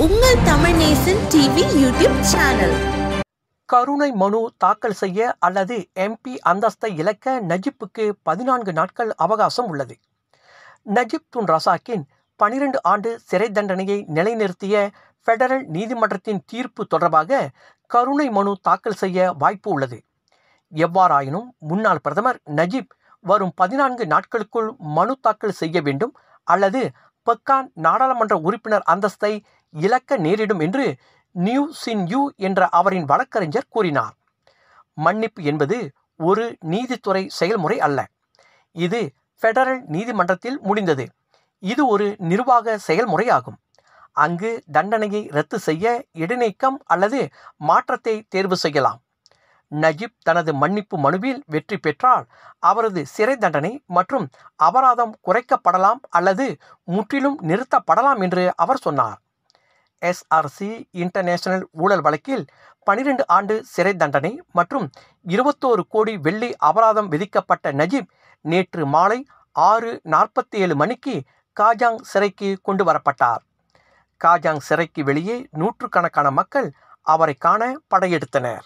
உங்கள் Tamil Nesan TV YouTube channel கருணை மனு தாக்கல் செய்ய அல்லது எம்பி அந்தஸ்தை இழக்க நஜிப்புக்கு பதினான்கு நாட்கள் அவகாசம் உள்ளது நஜிப் துன் ரசாக்கின் பனிரெண்டு ஆண்டு சிறை தண்டனையை நிலைநிறுத்திய ஃபெடரல் நீதிமன்றத்தின் தீர்ப்பு தொடர்பாக கருணை மனு தாக்கல் செய்ய வாய்ப்பு உள்ளது எவ்வாறாயினும் முன்னாள் பிரதமர் நஜிப் வரும் பதினான்கு நாட்களுக்குள் மனு தாக்கல் செய்ய வேண்டும் அல்லது பக்கான் நாடாளுமன்ற உறுப்பினர் அந்தஸ்தை இழக்க நேரிடும் என்று நியூ சின் யூ என்ற அவரின் வழக்கறிஞர் கூறினார் மன்னிப்பு என்பது ஒரு நீதித்துறை செயல்முறை அல்ல இது ஃபெடரல் நீதிமன்றத்தில் முடிந்தது இது ஒரு நிர்வாக செயல்முறையாகும் அங்கு தண்டனையை ரத்து செய்ய இடைநீக்கம் அல்லது மாற்றத்தை தேர்வு செய்யலாம் நஜிப் தனது மன்னிப்பு மனுவில் வெற்றி பெற்றால் அவரது சிறை தண்டனை மற்றும் அபராதம் குறைக்கப்படலாம் அல்லது முற்றிலும் நிறுத்தப்படலாம் என்று அவர் சொன்னார் எஸ்ஆர்சி இன்டர்நேஷனல் ஊழல் வழக்கில் பனிரெண்டு ஆண்டு சிறை தண்டனை மற்றும் இருபத்தோரு கோடி வெள்ளி அபராதம் விதிக்கப்பட்ட நஜீப் நேற்று மாலை ஆறு நாற்பத்தி ஏழு மணிக்கு காஜாங் சிறைக்கு கொண்டு வரப்பட்டார் காஜாங் சிறைக்கு வெளியே நூற்றுக்கணக்கான மக்கள் அவரை காண படையெடுத்தனர்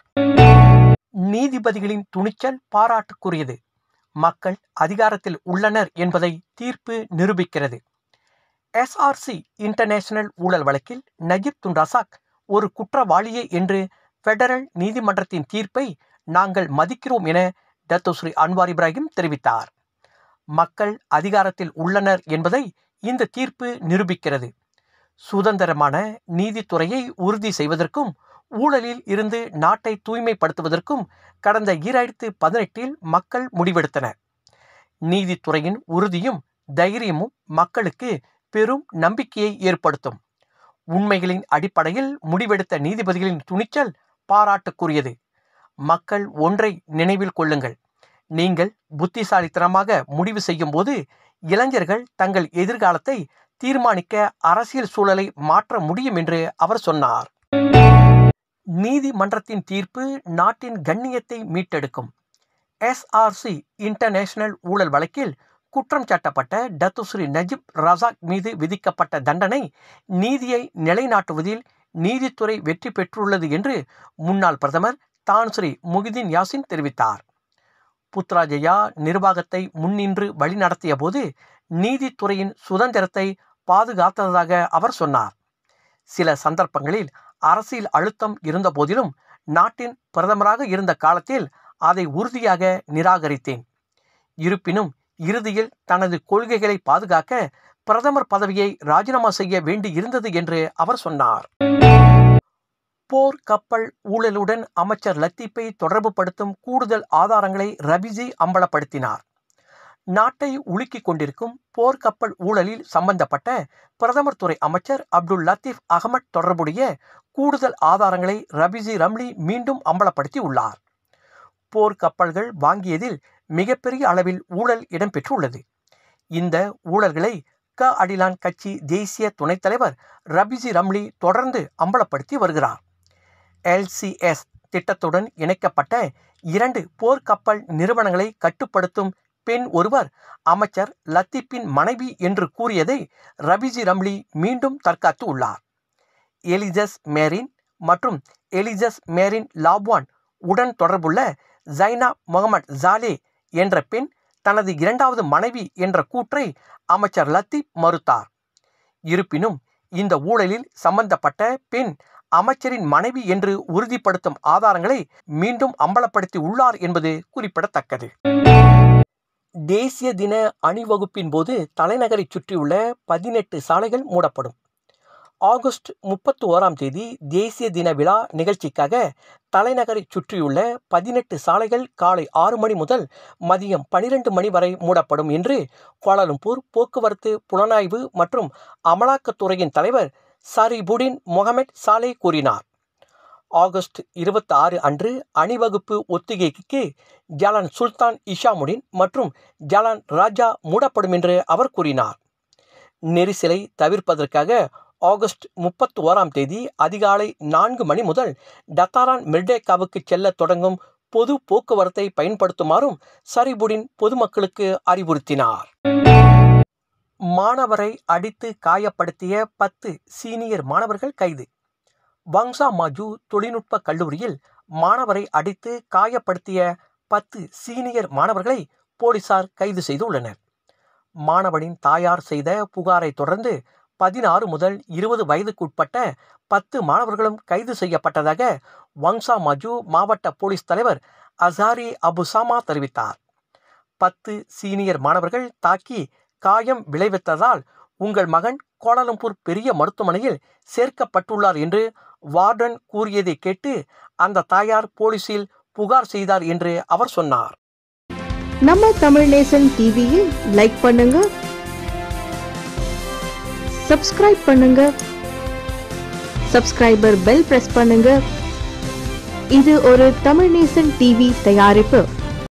நீதிபதிகளின் துணிச்சல் பாராட்டுக்குரியது மக்கள் அதிகாரத்தில் உள்ளனர் என்பதை தீர்ப்பு நிரூபிக்கிறது எஸ்ஆர்சி இன்டர்நேஷனல் ஊழல் வழக்கில் நஜீப் துன் ரசாக் ஒரு குற்றவாளியே என்று ஃபெடரல் நீதிமன்றத்தின் தீர்ப்பை நாங்கள் மதிக்கிறோம் என டத்தோஸ்ரீ அன்வார் இப்ராஹிம் தெரிவித்தார் மக்கள் அதிகாரத்தில் உள்ளனர் என்பதை இந்த தீர்ப்பு நிரூபிக்கிறது சுதந்திரமான நீதித்துறையை உறுதி செய்வதற்கும் ஊழலில் இருந்து நாட்டை தூய்மைப்படுத்துவதற்கும் கடந்த ஈராயிரத்து பதினெட்டில் மக்கள் முடிவெடுத்தனர் நீதித்துறையின் உறுதியும் தைரியமும் மக்களுக்கு பெரும் நம்பிக்கையை ஏற்படுத்தும் உண்மைகளின் அடிப்படையில் முடிவெடுத்த நீதிபதிகளின் துணிச்சல் பாராட்டுக்குரியது மக்கள் ஒன்றை நினைவில் கொள்ளுங்கள் நீங்கள் புத்திசாலித்தனமாக முடிவு செய்யும் போது இளைஞர்கள் தங்கள் எதிர்காலத்தை தீர்மானிக்க அரசியல் சூழலை மாற்ற முடியும் என்று அவர் சொன்னார் நீதிமன்றத்தின் தீர்ப்பு நாட்டின் கண்ணியத்தை மீட்டெடுக்கும் எஸ்ஆர்சி இன்டர்நேஷனல் ஊழல் வழக்கில் குற்றம் சாட்டப்பட்ட டத்துஸ்ரீ நஜிப் ரசாக் மீது விதிக்கப்பட்ட தண்டனை நீதியை நிலைநாட்டுவதில் நீதித்துறை வெற்றி பெற்றுள்ளது என்று முன்னாள் பிரதமர் தான்ஸ்ரீ முகிதீன் யாசின் தெரிவித்தார் புத்ராஜயா நிர்வாகத்தை முன்னின்று வழிநடத்திய போது நீதித்துறையின் சுதந்திரத்தை பாதுகாத்ததாக அவர் சொன்னார் சில சந்தர்ப்பங்களில் அரசியல் அழுத்தம் இருந்த போதிலும் நாட்டின் பிரதமராக இருந்த காலத்தில் அதை உறுதியாக நிராகரித்தேன் இருப்பினும் இறுதியில் தனது கொள்கைகளை பாதுகாக்க பிரதமர் பதவியை ராஜினாமா செய்ய வேண்டி இருந்தது என்று அவர் சொன்னார் போர் கப்பல் ஊழலுடன் அமைச்சர் லத்தீப்பை தொடர்புபடுத்தும் கூடுதல் ஆதாரங்களை ரபிஜி அம்பலப்படுத்தினார் நாட்டை உலுக்கிக் கொண்டிருக்கும் போர்க்கப்பல் ஊழலில் சம்பந்தப்பட்ட பிரதமர் துறை அமைச்சர் அப்துல் லத்தீப் அகமட் தொடர்புடைய கூடுதல் ஆதாரங்களை ரபிஜி ரம்லி மீண்டும் அம்பலப்படுத்தி உள்ளார் போர்க்கப்பல்கள் வாங்கியதில் மிகப்பெரிய அளவில் ஊழல் இடம்பெற்றுள்ளது இந்த ஊழல்களை க அடிலான் கட்சி தேசிய துணைத் தலைவர் ரபிஜி ரம்லி தொடர்ந்து அம்பலப்படுத்தி வருகிறார் எல்சிஎஸ் திட்டத்துடன் இணைக்கப்பட்ட இரண்டு போர்க்கப்பல் நிறுவனங்களை கட்டுப்படுத்தும் பெண் ஒருவர் அமைச்சர் லத்தீப்பின் மனைவி என்று கூறியதை ரபிஜி ரம்லி மீண்டும் தற்காத்து உள்ளார் எலிஜஸ் மேரின் மற்றும் எலிஜஸ் மேரின் லாப்வான் உடன் தொடர்புள்ள ஜைனா முகமது ஜாலே என்ற பெண் தனது இரண்டாவது மனைவி என்ற கூற்றை அமைச்சர் லத்தீப் மறுத்தார் இருப்பினும் இந்த ஊழலில் சம்பந்தப்பட்ட பெண் அமைச்சரின் மனைவி என்று உறுதிப்படுத்தும் ஆதாரங்களை மீண்டும் அம்பலப்படுத்தி உள்ளார் என்பது குறிப்பிடத்தக்கது தேசிய தின அணிவகுப்பின் போது தலைநகரை சுற்றியுள்ள பதினெட்டு சாலைகள் மூடப்படும் ஆகஸ்ட் முப்பத்தி ஓராம் தேதி தேசிய தின விழா நிகழ்ச்சிக்காக தலைநகரை சுற்றியுள்ள பதினெட்டு சாலைகள் காலை ஆறு மணி முதல் மதியம் பனிரெண்டு மணி வரை மூடப்படும் என்று கோலாலம்பூர் போக்குவரத்து புலனாய்வு மற்றும் அமலாக்கத்துறையின் தலைவர் சரிபுடின் முகமது சாலே கூறினார் ஆகஸ்ட் இருபத்தி ஆறு அன்று அணிவகுப்பு ஒத்திகைக்கு ஜலான் சுல்தான் இஷாமுடின் மற்றும் ஜலான் ராஜா மூடப்படும் என்று அவர் கூறினார் நெரிசலை தவிர்ப்பதற்காக ஆகஸ்ட் முப்பத்தி ஓராம் தேதி அதிகாலை நான்கு மணி முதல் டத்தாரான் மிர்டேக்காவுக்கு செல்ல தொடங்கும் பொது போக்குவரத்தை பயன்படுத்துமாறும் சரிபுடின் பொதுமக்களுக்கு அறிவுறுத்தினார் மாணவரை அடித்து காயப்படுத்திய பத்து சீனியர் மாணவர்கள் கைது வங்சா மாஜு தொழில்நுட்ப கல்லூரியில் மாணவரை அடித்து காயப்படுத்திய பத்து சீனியர் மாணவர்களை போலீசார் கைது செய்துள்ளனர் மாணவனின் தாயார் செய்த புகாரை தொடர்ந்து பதினாறு முதல் இருபது வயதுக்குட்பட்ட பத்து மாணவர்களும் கைது செய்யப்பட்டதாக வங்சா மஜு மாவட்ட போலீஸ் தலைவர் அசாரி அபுசாமா தெரிவித்தார் பத்து சீனியர் மாணவர்கள் தாக்கி காயம் விளைவித்ததால் உங்கள் மகன் கோலாலம்பூர் பெரிய மருத்துவமனையில் சேர்க்கப்பட்டுள்ளார் என்று வார்டன் கூறியதை கேட்டு அந்த தாயார் போலீசில் புகார் செய்தார் என்று அவர் சொன்னார் நம்ம தமிழ் நேசன் டிவியில் லைக் பண்ணுங்க சப்ஸ்கிரைப் பண்ணுங்க சப்ஸ்கிரைபர் பெல் பிரஸ் பண்ணுங்க இது ஒரு தமிழ் நேசன் டிவி தயாரிப்பு